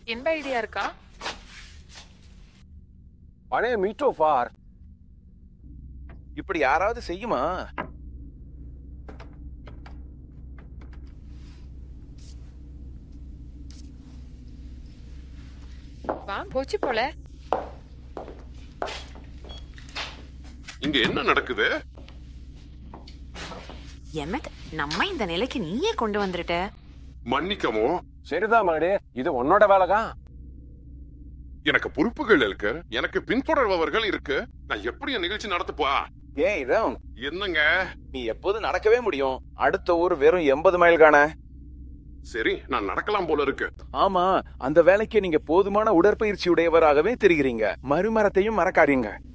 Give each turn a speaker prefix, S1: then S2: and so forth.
S1: எந்த ஐடியா இருக்கா
S2: பழைய மீட்டோ ஃபார்
S3: இப்படி யாராவது செய்யுமா
S1: வா போச்சு போல
S4: இங்க என்ன நடக்குது
S5: எமத் நம்ம இந்த நிலைக்கு நீயே கொண்டு வந்துட்ட
S4: மன்னிக்கவும்
S2: சரிதான் மகனே இது உன்னோட வேலைதான்
S4: எனக்கு பொறுப்புகள் இருக்கு எனக்கு பின்தொடர்பவர்கள் இருக்கு நான் எப்படி என் நிகழ்ச்சி நடத்தப்பா
S3: ஏய் ராம்
S4: என்னங்க
S3: நீ எப்போது நடக்கவே முடியும் அடுத்த ஊர் வெறும் எண்பது மைல் காண
S4: சரி நான் நடக்கலாம் போல இருக்கு
S3: ஆமா அந்த வேலைக்கு நீங்க போதுமான உடற்பயிற்சி உடையவராகவே தெரிகிறீங்க மறுமரத்தையும் மறக்காதீங்க